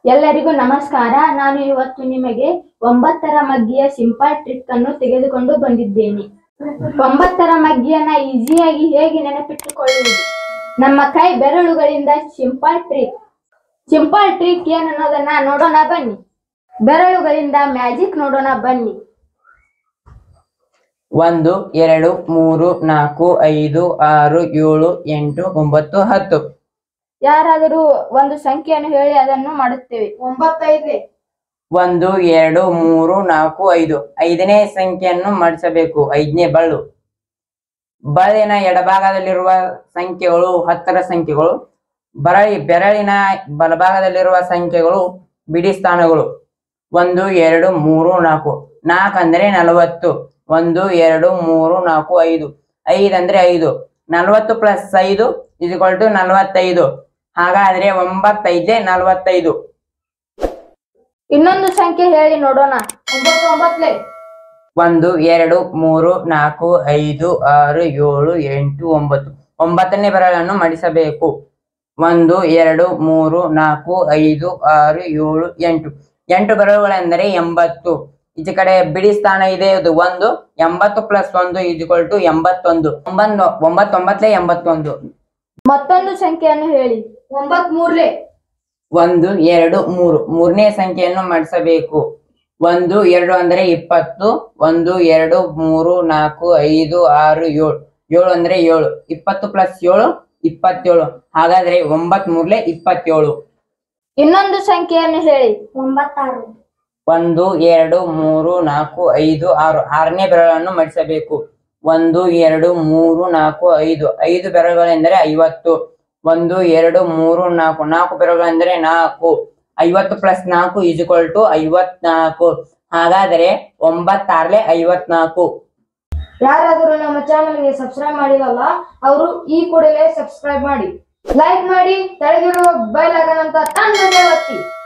ಎಲ್ಲರಿಗೂ ನಮಸ್ಕಾರ ನಾನು ಇವತ್ತು ನಿಮಗೆ ಒಂಬತ್ತರ ಮಗ್ಗಿಯ ಸಿಂಪಲ್ ಟ್ರಿಕ್ ಅನ್ನು ತೆಗೆದುಕೊಂಡು ಬಂದಿದ್ದೇನೆ ಒಂಬತ್ತರ ಮಗ್ಗಿಯನ್ನ ಈಸಿಯಾಗಿ ಹೇಗೆ ನೆನಪಿಟ್ಟುಕೊಳ್ಳುವುದು ನಮ್ಮ ಕೈ ಬೆರಳುಗಳಿಂದ ಸಿಂಪಲ್ ಟ್ರಿಕ್ ಸಿಂಪಲ್ ಟ್ರಿಕ್ ಏನನ್ನೋದನ್ನ ನೋಡೋಣ ಬನ್ನಿ ಬೆರಳುಗಳಿಂದ ಮ್ಯಾಜಿಕ್ ನೋಡೋಣ ಬನ್ನಿ ಒಂದು ಎರಡು ಮೂರು ನಾಲ್ಕು ಐದು ಆರು ಏಳು ಎಂಟು ಒಂಬತ್ತು ಹತ್ತು ಯಾರಾದರೂ ಒಂದು ಸಂಖ್ಯೆಯನ್ನು ಹೇಳಿ ಅದನ್ನು ಮಾಡುತ್ತೇವೆ ಒಂಬತ್ತೈದೇ ಒಂದು ಎರಡು ಮೂರು ನಾಲ್ಕು ಐದು ಐದನೇ ಸಂಖ್ಯೆಯನ್ನು ಮಾಡಿಸಬೇಕು ಐದನೇ ಬಳ್ಳು ಬಳ್ಳಿನ ಎಡಭಾಗದಲ್ಲಿರುವ ಸಂಖ್ಯೆಗಳು ಹತ್ತರ ಸಂಖ್ಯೆಗಳು ಬರಳಿ ಬೆರಳಿನ ಬಲಭಾಗದಲ್ಲಿರುವ ಸಂಖ್ಯೆಗಳು ಬಿಡಿ ಸ್ಥಾನಗಳು ಒಂದು ಎರಡು ಮೂರು ನಾಲ್ಕು ನಾಲ್ಕು ಅಂದ್ರೆ ನಲವತ್ತು ಒಂದು ಎರಡು ಮೂರು ನಾಲ್ಕು ಐದು ಐದು ಅಂದ್ರೆ ಐದು ನಲವತ್ತು ಪ್ಲಸ್ ಐದು ಇಸ್ಕೊಲ್ ಟು ನಲವತ್ತೈದು ಹಾಗಾದ್ರೆ ಒಂಬತ್ತೈದೇ ನಲವತ್ತೈದು ಇನ್ನೊಂದು ಸಂಖ್ಯೆ ಹೇಳಿ ನೋಡೋಣ ಒಂಬತ್ತು ಒಂಬತ್ತಲೇ ಒಂದು ಎರಡು ಮೂರು ನಾಲ್ಕು ಐದು ಆರು ಏಳು ಎಂಟು ಒಂಬತ್ತು ಒಂಬತ್ತನೇ ಬೆರಳನ್ನು ಮಡಿಸಬೇಕು ಒಂದು ಎರಡು ಮೂರು ನಾಲ್ಕು ಐದು ಆರು ಏಳು ಎಂಟು ಎಂಟು ಬೆರಳುಗಳೆಂದರೆ ಎಂಬತ್ತು ಈಚೆ ಕಡೆ ಬಿಡಿ ಸ್ಥಾನ ಇದೆ ಅದು ಒಂದು ಎಂಬತ್ತು ಪ್ಲಸ್ ಒಂದು ಇಜ್ಕೊಲ್ ಟು ಎಂಬತ್ತೊಂದು ಒಂಬತ್ತು ಒಂಬತ್ತೊಂಬತ್ತಲೇ ಎಂಬತ್ತೊಂದು ಮತ್ತೊಂದು ಸಂಖ್ಯೆಯನ್ನು ಹೇಳಿ ಒಂಬತ್ ಮೂರ್ಲೆ ಒಂದು ಎರಡು ಮೂರು ಮೂರನೇ ಸಂಖ್ಯೆಯನ್ನು ಮಾಡಿಸಬೇಕು ಒಂದು ಎರಡು ಅಂದರೆ ಇಪ್ಪತ್ತು ಒಂದು ಎರಡು ಮೂರು ನಾಲ್ಕು ಐದು ಆರು ಏಳು ಏಳು ಅಂದ್ರೆ ಏಳು ಇಪ್ಪತ್ತು ಪ್ಲಸ್ ಏಳು ಇಪ್ಪತ್ತೇಳು ಹಾಗಾದ್ರೆ ಒಂಬತ್ ಮೂರ್ಲೆ ಇಪ್ಪತ್ತೇಳು ಇನ್ನೊಂದು ಸಂಖ್ಯೆಯನ್ನು ಹೇಳಿ ಒಂಬತ್ತಾರು ಒಂದು ಎರಡು ಮೂರು ನಾಲ್ಕು ಐದು ಆರು ಆರನೇ ಬೆರಳನ್ನು ಮಡಿಸಬೇಕು ಒಂದು ಎರಡು ಮೂರು ನಾಲ್ಕು ಐದು ಐದು ಬೆರಳುಗಳೆಂದರೆ ಐವತ್ತು ಒಂದು ಎರಡು ಮೂರು ನಾಲ್ಕು ನಾಲ್ಕು ಬೆರಳುಗಳೆಂದರೆ ನಾಲ್ಕು ಐವತ್ತು ಪ್ಲಸ್ ನಾಲ್ಕು ಇಜುಕೊಲ್ ಟು ಐವತ್ನಾಲ್ಕು ಹಾಗಾದರೆ ಒಂಬತ್ತಾರ್ಲೆ ಐವತ್ನಾಲ್ಕು ಯಾರಾದರೂ ನಮ್ಮ ಚಾನಲ್ಗೆ ಸಬ್ಸ್ಕ್ರೈಬ್ ಮಾಡಿರಲ್ಲ ಅವರು ಈ ಕೂಡಲೇ ಸಬ್ಸ್ಕ್ರೈಬ್ ಮಾಡಿ ಲೈಕ್ ಮಾಡಿ ಕೆಳಗಿರುವ ಬೆಲ್ ಐಕಾನ್ ಅಂತ ತಣ್ಣಗೆ ಒತ್ತಿ